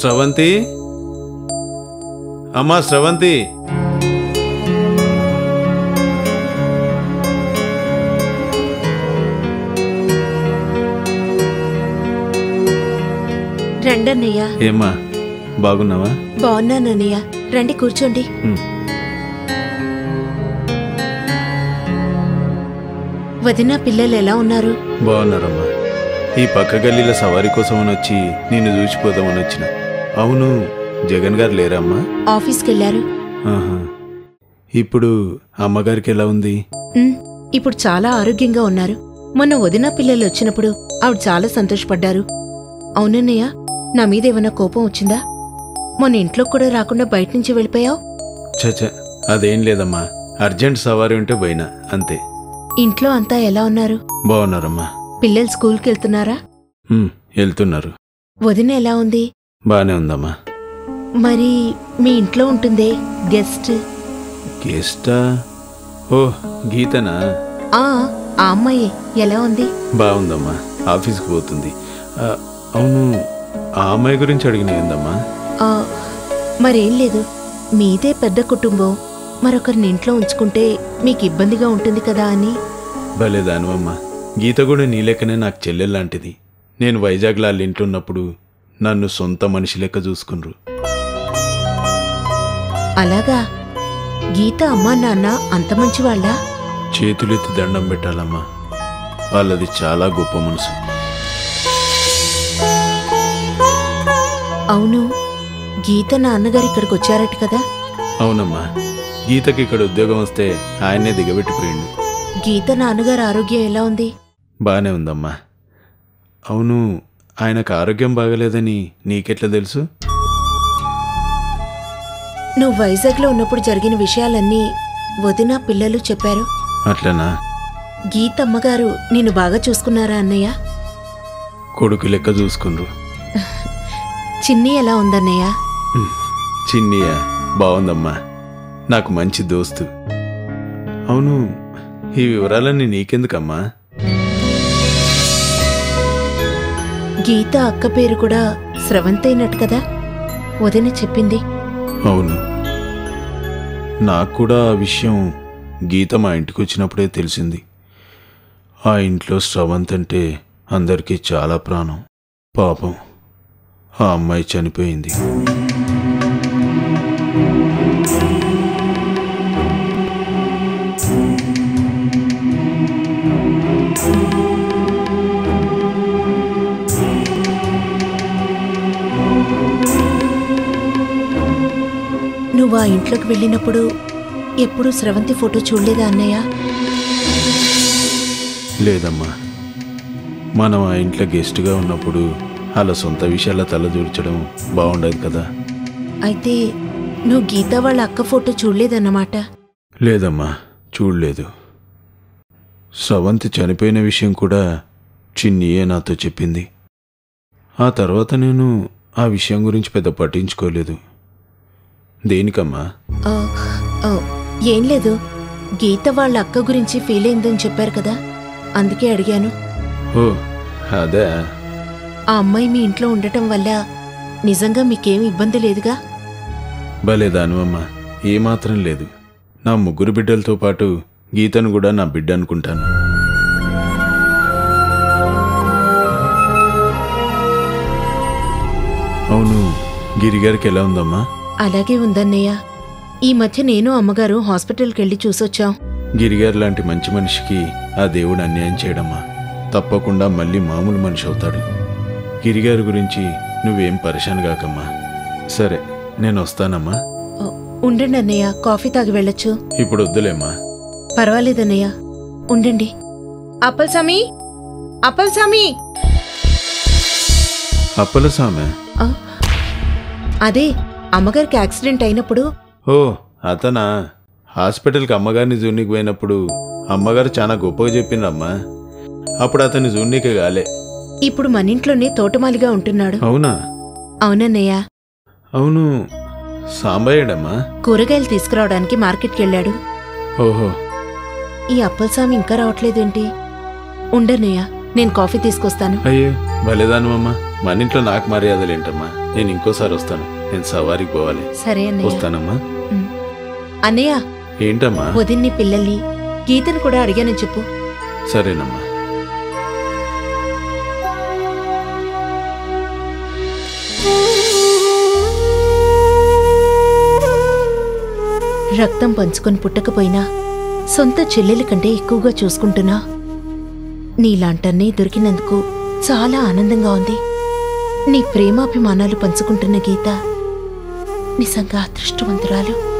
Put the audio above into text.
స్రవంతి అమ్మా స్రవంతి రండన్నయ్య ఏమ్మా బాగున్నావా బాగున్నానన్నయ్య రండి కూర్చోండి ఉమ్. వదిన పిల్లలు ఎలా ఉన్నారు బాగున్నారమ్మా ఈ పక్క గల్లీల సవారీ కోసం అని వచ్చి నిన్ను చూసిపోదామని వచ్చిన అవును జగన్ గారు లేరమ్మా ఆఫీస్కి వెళ్ళారు ఆహా. ఇప్పుడు అమ్మగారికి ఎలా ఉంది ఉమ్, ఇప్పుడు చాలా ఆరోగ్యంగా ఉన్నారు మొన్న వదిన పిల్లలు వచ్చినప్పుడు ఆవిడ చాలా సంతోషపడ్డారు అవునన్నయ్య నా మీద ఏమైనా కోపం వచ్చిందా మొన్న ఇంట్లో కూడా రాకుండా బయట నుంచి వెళ్ళిపోయావు చచ అదేం లేదమ్మా అర్జెంట్ సవారీ ఉంటే పోయినా అంతే ఇంట్లో అంతా ఎలా ఉన్నారు బాగున్నారమ్మా పిల్లలు స్కూల్కి వెళ్తున్నారా ఉమ్, వెళ్తున్నారు వదిన ఎలా ఉంది బాగానే ఉందమ్మా మరి మీ ఇంట్లో ఉంటుందే గెస్ట్ గెస్టా ఓ గీతనా ఆ ఆ అమ్మాయి ఎలా ఉంది బాగుందమ్మా ఆఫీస్కి పోతుంది ఆ, అవును ఆ అమ్మాయి గురించి అడిగిన ఏందమ్మా ఆ, మరేం లేదు మీదే పెద్ద కుటుంబం మరొకరిని ఇంట్లో ఉంచుకుంటే మీకు ఇబ్బందిగా ఉంటుంది కదా అని భలే దానివమ్మా గీత కూడా నీ లెక్కనే నాకు చెల్లెల్లాంటిది నేను వైజాగ్లో వాళ్ళ ఇంట్లో ఉన్నప్పుడు నన్ను సొంత మనిషి లెక్క చూసుకున్రు అలాగా గీత అమ్మా నాన్న అంత మంచివాళ్ళా చేతులెత్తి దండం పెట్టాలమ్మా వాళ్ళది చాలా గొప్ప మనసు అవును గీత నాన్నగారు ఇక్కడికి వచ్చారట కదా అవునమ్మా గీతకి ఇక్కడ ఉద్యోగం వస్తే ఆయన్నే దిగబెట్టిపోయిండు గీత నాన్నగారు ఆరోగ్యం ఎలా ఉంది బాగానే ఉందమ్మా అవును ఆయనకు ఆరోగ్యం బాగలేదని నీకెట్లా తెలుసు నువ్వు వైజాగ్లో ఉన్నప్పుడు జరిగిన విషయాలన్నీ వదిన పిల్లలు చెప్పారు అట్లనా గీత అమ్మగారు నిన్ను బాగా చూసుకున్నారా అన్నయ్య కొడుకు లెక్క చూసుకుండ్రు చిన్ని ఎలా ఉందన్నయ్య చిన్నియా బాగుందమ్మా నాకు మంచి దోస్తు అవును ఈ వివరాలన్నీ నీకెందుకమ్మా గీత అక్క పేరు కూడా స్రవంతైనట్టు కదా వదిన చెప్పింది అవును నాకు కూడా ఆ విషయం గీత మా ఇంటికి వచ్చినప్పుడే తెలిసింది ఆ ఇంట్లో స్రవంత్ అంటే అందరికీ చాలా ప్రాణం పాపం ఆ అమ్మాయి చనిపోయింది నువ్వు ఆ ఇంట్లోకి వెళ్ళినప్పుడు ఎప్పుడూ స్రవంతి ఫోటో చూడలేదా అన్నయ్య లేదమ్మా మనం ఆ ఇంట్లో గెస్ట్గా ఉన్నప్పుడు అలా సొంత విషయాల తలదూర్చడం బాగుండదు కదా అయితే నువ్వు గీత వాళ్ళ అక్క ఫోటో చూడలేదన్నమాట లేదమ్మా చూడలేదు స్రవంతి చనిపోయిన విషయం కూడా చిన్నియే నాతో చెప్పింది ఆ తర్వాత నేను ఆ విషయం గురించి పెద్ద పట్టించుకోలేదు దేనికమ్మా ఆ, ఆ, ఏం లేదు గీత వాళ్ళ అక్క గురించి ఫీల్ అయిందని చెప్పారు కదా అందుకే అడిగాను ఓ అదే ఆ అమ్మాయి మీ ఇంట్లో ఉండటం వల్ల నిజంగా మీకేం ఇబ్బంది లేదుగా భలే దానివమ్మా ఏమాత్రం లేదు నా ముగ్గురు బిడ్డలతో పాటు గీతను కూడా నా బిడ్డ అనుకుంటాను అవును గిరిగారికి ఎలా ఉందమ్మా అలాగే ఉందన్నయ్య ఈ మధ్య నేను అమ్మగారు హాస్పిటల్కి వెళ్ళి చూసొచ్చాం గిరిగారు లాంటి మంచి మనిషికి ఆ దేవుడు అన్యాయం చేయడమ్మా తప్పకుండా మళ్ళీ మామూలు మనిషి అవుతాడు గిరిగారి గురించి నువ్వేం పరిశాన్ కాకమ్మా సరే నేను వస్తానమ్మా ఆ, ఉండండి అన్నయ్య కాఫీ తాగి వెళ్ళొచ్చు ఇప్పుడు వద్దులేమ్మా పర్వాలేదన్నయ్య ఉండండి అప్పల్ సమీ అప్పల్ సమీ అప్పల సామె ఆ, అదే అమ్మగారికి యాక్సిడెంట్ అయినప్పుడు ఓ అతనా హాస్పిటల్కి అమ్మగారిని జూనికి పోయినప్పుడు అమ్మగారు చాలా గొప్పగా చెప్పిండ్రమ్మా అప్పుడు అతన్ని జూన్నీకే గాలే ఇప్పుడు మన ఇంట్లోనే తోటమాలిగా ఉంటున్నాడు అవునా అవునన్నయ్య అవును సాంబయ్యడమ్మా కూరగాయలు తీసుకురావడానికి మార్కెట్కి వెళ్ళాడు ఓహో ఈ అప్పలస్వామి ఇంకా రావట్లేదేంటి ఉండన్నయ్య నేను కాఫీ తీసుకొస్తాను అయ్యో భలేదానమ్మా మన ఇంట్లో నాకు మర్యాదలు ఏంటమ్మా నేను ఇంకోసారి వస్తాను నేను సవారికి పోవాలి సరే అన్నయ్య వస్తానమ్మా ఉమ్. అన్నయ్య ఏంటమ్మా వదిన్ని పిల్లల్ని గీతను కూడా అడిగానని చెప్పు సరేనమ్మా రక్తం పంచుకొని పుట్టకపోయినా సొంత చెల్లెల కంటే ఎక్కువగా చూసుకుంటున్నా నీలాంటన్నే దొరికినందుకు చాలా ఆనందంగా ఉంది నీ ప్రేమాభిమానాలు పంచుకుంటున్న గీత నిజంగా అదృష్టవంతురాలు